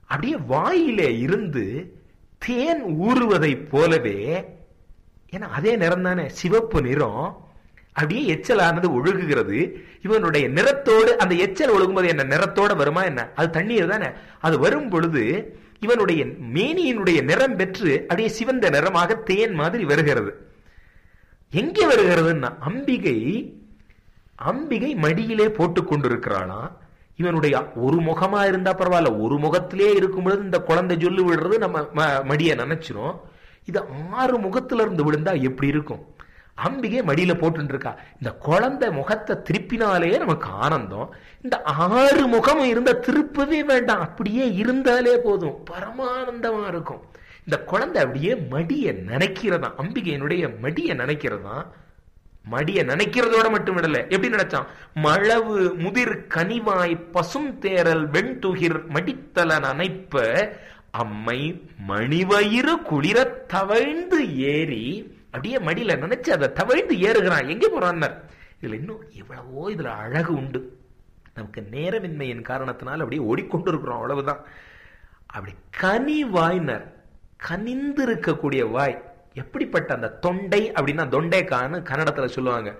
அப்படியே வாயிலே இருந்து தேன் ஊறுவதை போலவே ஏன்னா அதே நிறம் தானே சிவப்பு நிறம் அப்படியே எச்சலானது ஒழுகுகிறது இவனுடைய நிறத்தோடு அந்த எச்சல் ஒழுகும்போது என்ன நிறத்தோட வருமா என்ன அது தண்ணீர் தானே அது வரும் பொழுது இவனுடைய மேனியினுடைய நிறம் பெற்று அப்படியே சிவந்த நிறமாக தேன் மாதிரி வருகிறது எங்கே வருகிறதுன்னா அம்பிகை அம்பிகை மடியிலே போட்டு கொண்டிருக்கிறாளாம் இவனுடைய ஒரு முகமா இருந்தா பரவாயில்ல ஒரு முகத்திலே இருக்கும் பொழுது இந்த குழந்தை சொல்லு விடுறது நம்ம ம- மடிய நினைச்சிரும் இது ஆறு முகத்துல இருந்து விழுந்தா எப்படி இருக்கும் அம்பிகை மடியில போட்டு இருக்கா இந்த குழந்தை முகத்தை திருப்பினாலே நமக்கு ஆனந்தம் இந்த ஆறு முகம் இருந்தா திருப்பவே வேண்டாம் அப்படியே இருந்தாலே போதும் பரமானந்தமா இருக்கும் இந்த குழந்தை அப்படியே மடிய நினைக்கிறதா அம்பிகையினுடைய மடிய நினைக்கிறதா மடிய நினைக்கிறதோட மட்டும் விடல எப்படி நினைச்சான் மழவு முதிர் கனிவாய் பசும் தேரல் வெண்துகிர் மடித்தல நனைப்ப அம்மை மணிவயிறு குளிர தவழ்ந்து ஏறி அப்படியே மடியில நினைச்சு அதை தவழ்ந்து ஏறுகிறான் எங்க போறான்னார் இதுல இன்னும் எவ்வளவோ இதுல அழகு உண்டு நமக்கு நேரமின்மையின் காரணத்தினால் அப்படியே ஓடிக்கொண்டிருக்கிறோம் அவ்வளவுதான் அப்படி கனி வாய்னர் கனிந்து இருக்கக்கூடிய வாய் எப்படிப்பட்ட அந்த தொண்டை அப்படின்னா தொண்டைக்கான்னு கன்னடத்துல சொல்லுவாங்க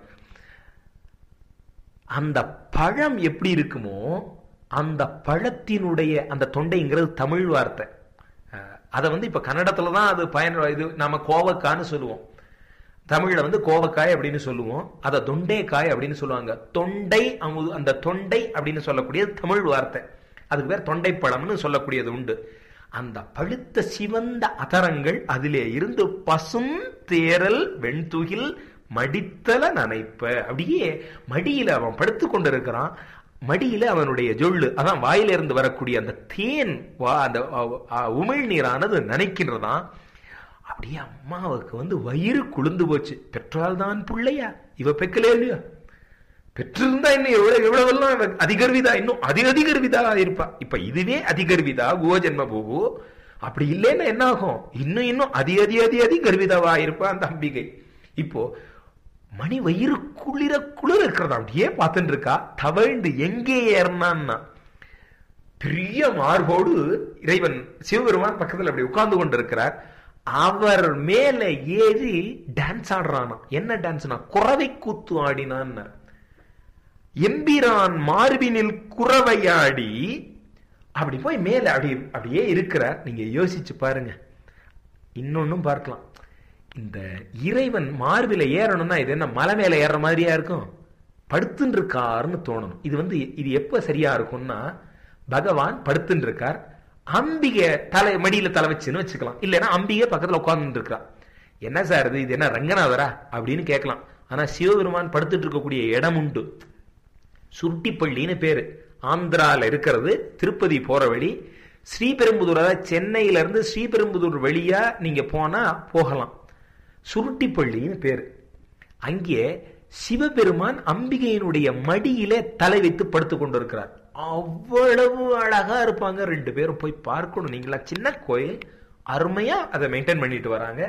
அந்த பழம் எப்படி இருக்குமோ அந்த பழத்தினுடைய அந்த தொண்டைங்கிறது தமிழ் வார்த்தை அஹ், அதை வந்து இப்ப கன்னடத்துல தான் அது பயன் இது நம்ம கோவக்கான்னு சொல்லுவோம் தமிழ்ல வந்து கோவக்காய் அப்படின்னு சொல்லுவோம் அதை தொண்டைக்காய் அப்படின்னு சொல்லுவாங்க தொண்டை அமுது அந்த தொண்டை அப்படின்னு சொல்லக்கூடியது தமிழ் வார்த்தை அதுக்கு பேர் தொண்டை பழம்னு சொல்லக்கூடியது உண்டு அந்த பழுத்த சிவந்த அதரங்கள் அதிலே இருந்து பசும் தேரல் வெண்துகில் மடித்தல நனைப்ப அப்படியே மடியில அவன் படுத்து கொண்டிருக்கிறான் மடியில அவனுடைய ஜொள்ளு அதான் வாயில இருந்து வரக்கூடிய அந்த தேன் வா- அந்த அ- அ- உமிழ்நீரானது நனைக்கின்றதாம் அப்படியே அம்மாவுக்கு வந்து வயிறு குளிர்ந்து போச்சு பெற்றால் தான் பிள்ளையா இவ பெக்கலே இல்லையா பெற்றிருந்தா இன்னும் எவ்வளவு எவ்வளவெல்லாம் இவ அதிகர்விதா இன்னும் அதிக அதிகர்விதா இருப்பா இப்ப இதுவே அதிகர்விதா கோஜன்ம பூவு அப்படி இல்லைன்னா என்ன ஆகும் இன்னும் இன்னும் அதி அதி அதி அதி கர்விதாவா இருப்பா அந்த அம்பிகை இப்போ மணி வயிறு குளிர குளிர இருக்கிறதா அப்படியே பார்த்துட்டு இருக்கா தவழ்ந்து எங்கே ஏறினான்னா பெரிய மார்போடு இறைவன் சிவபெருமான் பக்கத்துல அப்படி உட்கார்ந்து கொண்டிருக்கிறார் அவர் மேல ஏறி டான்ஸ் ஆடுறானா என்ன டான்ஸ்னா குறவை கூத்து ஆடினான் எம்பிரான் மார்பினில் குறவையாடி அப்படி போய் மேல அப்படி அப்படியே இருக்கிறார் நீங்க யோசிச்சு பாருங்க இன்னொன்னும் பார்க்கலாம் இந்த இறைவன் மார்பில ஏறணும்னா இது என்ன மலை மேல ஏறுற மாதிரியா இருக்கும் படுத்துன்னு இருக்காருன்னு தோணணும் இது வந்து இது எப்ப சரியா இருக்கும்னா பகவான் படுத்துன்னு இருக்கார் அம்பிகை தலை மடியில தலை வச்சுன்னு வச்சுக்கலாம் இல்லைன்னா அம்பிகை பக்கத்துல உட்கார்ந்து இருக்கா என்ன சார் இது இது என்ன ரங்கநாதரா அப்படின்னு கேட்கலாம் ஆனா சிவபெருமான் படுத்துட்டு இருக்கக்கூடிய இடம் உண்டு சுருட்டிப்பள்ளின்னு பேரு ஆந்திரால இருக்கிறது திருப்பதி போற வழி ஸ்ரீபெரும்புதூர் அதாவது சென்னையில இருந்து ஸ்ரீபெரும்புதூர் வழியா நீங்க போனா போகலாம் சுருட்டிப்பள்ளின்னு பேரு அங்கே சிவபெருமான் அம்பிகையினுடைய மடியிலே தலை வைத்து படுத்துக் கொண்டிருக்கிறார் அவ்வளவு அழகா இருப்பாங்க ரெண்டு பேரும் போய் பார்க்கணும் நீங்களா சின்ன கோயில் அருமையா அதை மெயின்டைன் பண்ணிட்டு வராங்க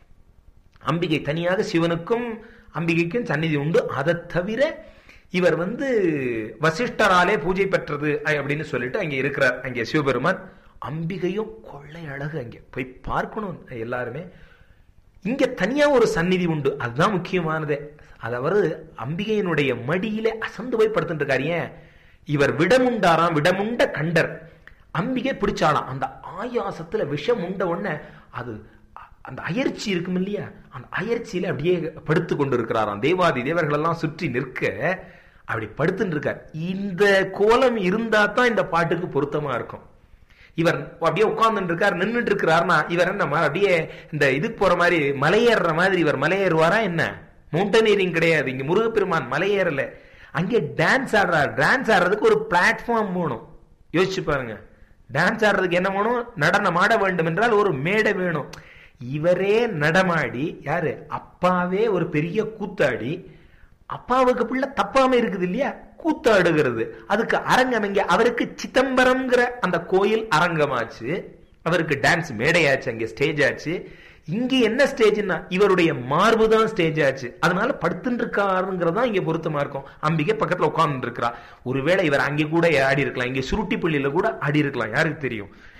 அம்பிகை தனியாக சிவனுக்கும் அம்பிகைக்கும் சந்நிதி உண்டு அதை தவிர இவர் வந்து வசிஷ்டராலே பூஜை பெற்றது அ- அப்படின்னு சொல்லிட்டு அங்கே இருக்கிறார் அங்கே சிவபெருமான் அம்பிகையும் கொள்ளை அழகு அங்கே போய் பார்க்கணும் எல்லாருமே இங்க தனியா ஒரு சந்நிதி உண்டு அதுதான் முக்கியமானதே அதாவது அம்பிகையினுடைய மடியிலே அசந்து போய் படுத்துட்டு இருக்காரு ஏன் இவர் விடமுண்டாராம் விடமுண்ட கண்டர் அம்பிகை பிடிச்சாலாம் அந்த ஆயாசத்துல விஷம் உண்ட உடனே அது அ- அந்த அயற்சி இருக்கும் இல்லையா அந்த அயற்சியில அப்படியே படுத்து கொண்டு இருக்கிறாராம் தேவாதி தேவர்கள் எல்லாம் சுற்றி நிற்க அப்படி படுத்துட்டு இருக்கார் இந்த கோலம் இருந்தா தான் இந்த பாட்டுக்கு பொருத்தமா இருக்கும் இவர் அப்படியே உட்கார்ந்துட்டு இருக்கார் நின்னுட்டு இருக்கிறாருன்னா இவர் என்ன ம- அப்படியே இந்த இதுக்கு போற மாதிரி மலையேறுற மாதிரி இவர் மலையேறுவாரா என்ன மவுண்டனீரிங் கிடையாது இங்க முருகப்பெருமான் மலையேறல அங்கே டான்ஸ் ஆடுறார் டான்ஸ் ஆடுறதுக்கு ஒரு பிளாட்ஃபார்ம் வேணும் யோசிச்சு பாருங்க டான்ஸ் ஆடுறதுக்கு என்ன வேணும் நடனம் ஆட வேண்டும் என்றால் ஒரு மேடை வேணும் இவரே நடமாடி யாரு அப்பாவே ஒரு பெரிய கூத்தாடி அப்பாவுக்கு பிள்ளை தப்பாம இருக்குது இல்லையா கூத்தாடுகிறது அதுக்கு அரங்கம் எங்க அவருக்கு சிதம்பரம்ங்கிற அந்த கோயில் அரங்கமாச்சு அவருக்கு டான்ஸ் மேடையாச்சு அங்க ஸ்டேஜ் ஆச்சு இங்க என்ன ஸ்டேஜ்னா இவருடைய மார்பு தான் ஸ்டேஜ் ஆச்சு அதனால படுத்துட்டு இருக்காருங்கிறதா இங்க பொருத்தமா இருக்கும் அம்பிகை பக்கத்துல உட்கார்ந்து இருக்கிறா ஒருவேளை இவர் அங்கே கூட ஆடி இருக்கலாம் இங்க சுருட்டி பள்ளியில கூட ஆடி இருக்கலாம் யாருக்கு தெரியும்